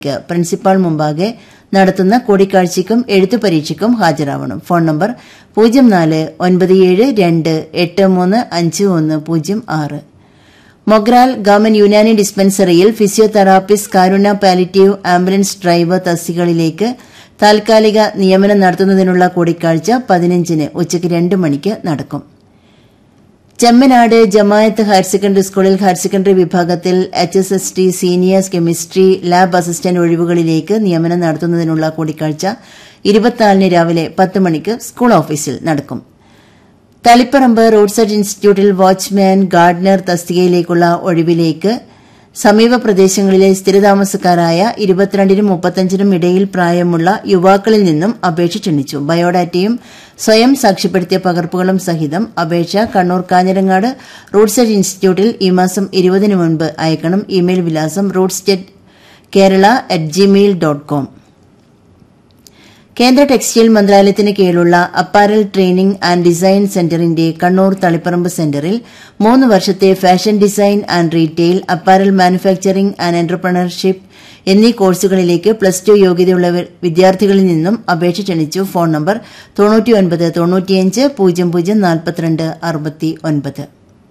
ക്ക് പ്രിൻസിപ്പാൾ മുമ്പാകെ നടത്തുന്ന കൂടിക്കാഴ്ചയ്ക്കും എഴുത്തു പരീക്ഷയ്ക്കും ഹാജരാവണം ഫോൺ നമ്പർ പൂജ്യം നാല് ഒൻപത് ഏഴ് രണ്ട് എട്ട് മൂന്ന് അഞ്ച് ഒന്ന് പൂജ്യം ആറ് മൊഗ്രാൽ ഗവൺമെന്റ് യുനാനി ഡിസ്പെൻസറിയിൽ physiotherapist Karunya palliative ambulance driver തസ്തികകളിലേക്ക് താൽക്കാലിക നിയമനം നടത്തുന്നതിനുള്ള കൂടിക്കാഴ്ച പതിനഞ്ചിന് ഉച്ചയ്ക്ക് രണ്ട് മണിക്ക് നടക്കും ചെമ്മനാട് ജമായത്ത് ഹയർ സെക്കൻഡറി സ്കൂളിൽ ഹയർ സെക്കൻഡറി വിഭാഗത്തിൽ H S S T senior chemistry lab assistant ഒഴിവുകളിലേക്ക് നിയമനം നടത്തുന്നതിനുള്ള കൂടിക്കാഴ്ച ഇരുപത്തിനാലിന് രാവിലെ പത്ത് മണിക്ക് സ്കൂൾ ഓഫീസിൽ നടക്കും തളിപ്പറമ്പ് റോഡ് സൈഡ് ഇൻസ്റ്റിറ്റ്യൂട്ടിൽ വാച്ച്മാൻ ഗാർഡനർ തസ്തികയിലേക്കുള്ള ഒഴിവിലേക്ക് സമീപ പ്രദേശങ്ങളിലെ സ്ഥിരതാമസക്കാരായ ഇരുപത്തിരണ്ടിനും മുപ്പത്തഞ്ചിനും ഇടയിൽ പ്രായമുള്ള യുവാക്കളിൽ നിന്നും അപേക്ഷ ക്ഷണിച്ചു ബയോഡാറ്റയും സ്വയം സാക്ഷ്യപ്പെടുത്തിയ പകർപ്പുകളും സഹിതം അപേക്ഷ കണ്ണൂർ കാഞ്ഞിരങ്ങാട് റോഡ് സൈഡ് ഇൻസ്റ്റിറ്റ്യൂട്ടിൽ ഈ മാസം ഇരുപതിന് മുൻപ് അയക്കണം ഇമെയിൽ വിലാസം road state Kerala at Gmail dot com കേന്ദ്ര ടെക്സ്റ്റൈൽ മന്ത്രാലയത്തിന് കീഴിലുള്ള അപ്പാരൽ ട്രെയിനിംഗ് ആൻഡ് ഡിസൈൻ സെന്ററിന്റെ കണ്ണൂർ തളിപ്പറമ്പ് സെന്ററിൽ മൂന്ന് വർഷത്തെ fashion design and retail apparel manufacturing and entrepreneurship എന്നീ കോഴ്സുകളിലേക്ക് പ്ലസ് ടു യോഗ്യതയുള്ള വിദ്യാർത്ഥികളിൽ നിന്നും അപേക്ഷ ക്ഷണിച്ചു ഫോൺ നമ്പർ തൊണ്ണൂറ്റിയൊൻപത് തൊണ്ണൂറ്റിയഞ്ച് പൂജ്യം പൂജ്യം നാൽപ്പത്തിരണ്ട് അറുപത്തി ഒൻപത്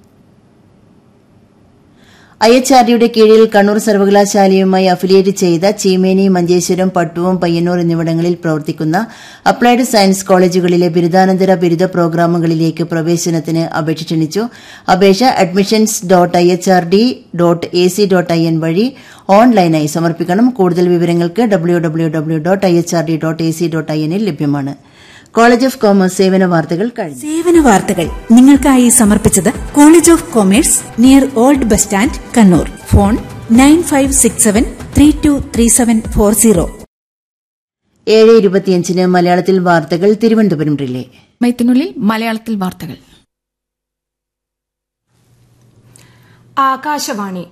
ഐ എച്ച് ആർ ഡിയുടെ കീഴിൽ കണ്ണൂർ സർവകലാശാലയുമായി അഫിലിയേറ്റ് ചെയ്ത ചീമേനി മഞ്ചേശ്വരം പട്ടുവം പയ്യന്നൂർ എന്നിവിടങ്ങളിൽ പ്രവർത്തിക്കുന്ന അപ്ലൈഡ് സയൻസ് കോളേജുകളിലെ ബിരുദാനന്തര ബിരുദ പ്രോഗ്രാമുകളിലേക്ക് പ്രവേശനത്തിന് അപേക്ഷ ക്ഷണിച്ചു അപേക്ഷ admissions dot I H R D dot A C dot I N വഴി ഓൺലൈനായി സമർപ്പിക്കണം കൂടുതൽ വിവരങ്ങൾക്ക് W W W dot I H R D dot A C dot I എന്നിൽ ലഭ്യമാണ് കോളേജ് ഓഫ് കോമേഴ്സ് സേവന വാർത്തകൾ കഴിഞ്ഞു സേവന വാർത്തകൾ നിങ്ങൾക്കായി സമർപ്പിച്ചത് college of commerce near old bus stand Kannur phone nine five six seven three two three seven four zero ഏഴ് ഇരുപത്തിയഞ്ചിന് മലയാളത്തിൽ വാർത്തകൾ തിരുവനന്തപുരം റിലേ മൈത്തിനുള്ളിൽ മലയാളത്തിൽ വാർത്തകൾ ആകാശവാണി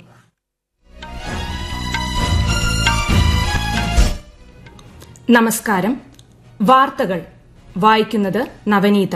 നമസ്കാരം വാർത്തകൾ വായിക്കുന്നത് നവനീത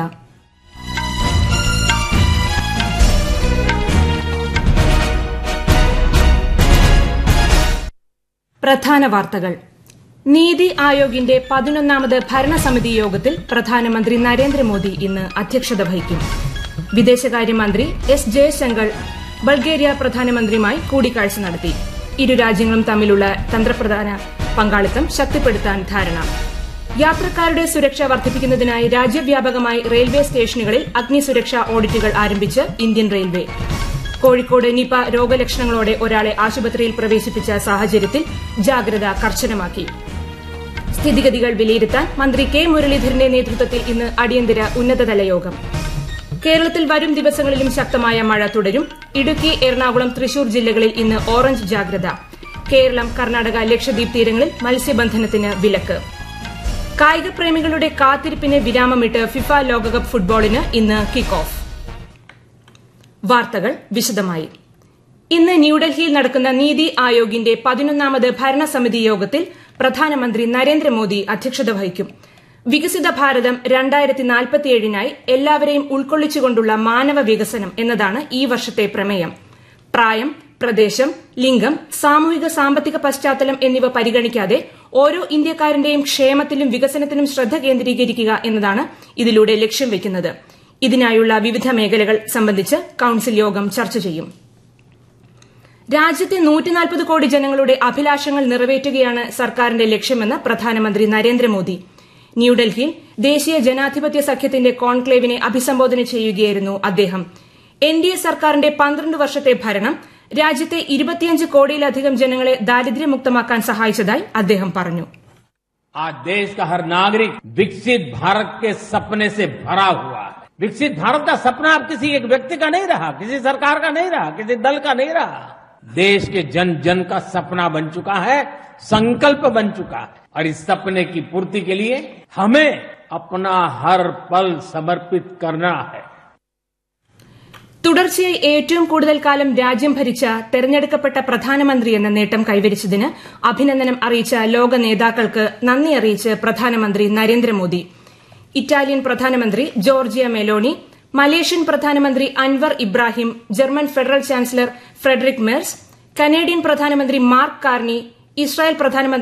പ്രധാന വാർത്തകൾ നീതി ആയോഗിന്റെ പതിനൊന്നാമത് ഭരണസമിതി യോഗത്തിൽ പ്രധാനമന്ത്രി നരേന്ദ്രമോദി ഇന്ന് അധ്യക്ഷത വഹിക്കും വിദേശകാര്യമന്ത്രി എസ് ജയശങ്കർ ബൾഗേറിയ പ്രധാനമന്ത്രിയുമായി കൂടിക്കാഴ്ച നടത്തി ഇരു രാജ്യങ്ങളും തമ്മിലുള്ള തന്ത്രപ്രധാന പങ്കാളിത്തം ശക്തിപ്പെടുത്താൻ ധാരണ യാത്രക്കാരുടെ സുരക്ഷ വർദ്ധിപ്പിക്കുന്നതിനായി രാജ്യവ്യാപകമായി റെയിൽവേ സ്റ്റേഷനുകളിൽ അഗ്നിസുരക്ഷാ ഓഡിറ്റുകൾ ആരംഭിച്ച് ഇന്ത്യൻ റെയിൽവേ കോഴിക്കോട് നിപ രോഗലക്ഷണങ്ങളോടെ ഒരാളെ ആശുപത്രിയിൽ പ്രവേശിപ്പിച്ച സാഹചര്യത്തിൽ ജാഗ്രത കർശനമാക്കി സ്ഥിതിഗതികൾ വിലയിരുത്താൻ മന്ത്രി കെ മുരളീധരന്റെ നേതൃത്വത്തിൽ ഇന്ന് അടിയന്തര ഉന്നതതല യോഗം കേരളത്തിൽ വരും ദിവസങ്ങളിലും ശക്തമായ മഴ തുടരും ഇടുക്കി എറണാകുളം തൃശൂർ ജില്ലകളിൽ ഇന്ന് ഓറഞ്ച് ജാഗ്രത കേരളം കർണാടക ലക്ഷദ്വീപ് തീരങ്ങളിൽ മത്സ്യബന്ധനത്തിന് വിലക്ക് കായിക പ്രേമികളുടെ കാത്തിരിപ്പിന് വിരാമമിട്ട് ഫിഫ ലോകകപ്പ് ഫുട്ബോളിന് ഇന്ന് കിക്ക് ഓഫ് വാർത്തകൾ വിശദമായി ഇന്ന് ന്യൂഡൽഹിയിൽ നടക്കുന്ന നീതി ആയോഗിന്റെ പതിനൊന്നാമത് ഭരണസമിതി യോഗത്തിൽ പ്രധാനമന്ത്രി നരേന്ദ്രമോദി അധ്യക്ഷത വഹിക്കും വികസിത ഭാരതം രണ്ടായിരത്തി നാൽപ്പത്തിയേഴിനായി എല്ലാവരെയും ഉൾക്കൊള്ളിച്ചുകൊണ്ടുള്ള മാനവ വികസനം എന്നതാണ് ഈ വർഷത്തെ പ്രമേയം പ്രായം പ്രദേശം ലിംഗം സാമൂഹിക സാമ്പത്തിക പശ്ചാത്തലം എന്നിവ പരിഗണിക്കാതെ ഓരോ ഇന്ത്യക്കാരന്റെയും ക്ഷേമത്തിലും വികസനത്തിലും ശ്രദ്ധ കേന്ദ്രീകരിക്കുക എന്നതാണ് ഇതിലൂടെ ലക്ഷ്യം വയ്ക്കുന്നത് ഇതിനായുള്ള വിവിധ മേഖലകൾ സംബന്ധിച്ച് കൌൺസിൽ യോഗം ചർച്ച ചെയ്യും രാജ്യത്തെ നൂറ്റിനാൽപ്പത് കോടി ജനങ്ങളുടെ അഭിലാഷങ്ങൾ നിറവേറ്റുകയാണ് സർക്കാരിന്റെ ലക്ഷ്യമെന്ന് പ്രധാനമന്ത്രി നരേന്ദ്രമോദി ന്യൂഡൽഹിയിൽ ദേശീയ ജനാധിപത്യ സഖ്യത്തിന്റെ കോൺക്ലേവിനെ അഭിസംബോധന ചെയ്യുകയായിരുന്നു അദ്ദേഹം എൻ ഡി എ സർക്കാരിന്റെ പന്ത്രണ്ട് വർഷത്തെ ഭരണം രാജ്യത്തെ ഇരുപത്തിയഞ്ച് കോടിയിലധികം ജനങ്ങളെ ദാരിദ്ര്യമുക്തമാക്കാൻ സഹായിച്ചതായി അദ്ദേഹം പറഞ്ഞു आज देश का हर नागरिक विकसित भारत के सपने से भरा हुआ है विकसित भारत का सपना अब किसी एक व्यक्ति का नहीं रहा किसी सरकार का नहीं रहा किसी दल का नहीं रहा देश के जन जन का सपना बन चुका है संकल्प बन चुका है और इस सपने की पूर्ति के लिए हमें अपना हर पल समर्पित करना है തുടർച്ചയായി ഏറ്റവും കൂടുതൽ കാലം രാജ്യം ഭരിച്ച തെരഞ്ഞെടുക്കപ്പെട്ട പ്രധാനമന്ത്രി എന്ന നേട്ടം കൈവരിച്ചതിന് അഭിനന്ദനം അറിയിച്ച ലോക നേതാക്കൾക്ക് നന്ദി അറിയിച്ച് പ്രധാനമന്ത്രി നരേന്ദ്രമോദി ഇറ്റാലിയൻ പ്രധാനമന്ത്രി ജോർജിയ മെലോണി മലേഷ്യൻ പ്രധാനമന്ത്രി Anwar Ibrahim German federal chancellor Friedrich Merz Canadian പ്രധാനമന്ത്രി മാർക്ക് കാർണി ഇസ്രായേൽ പ്രധാനമന്ത്രി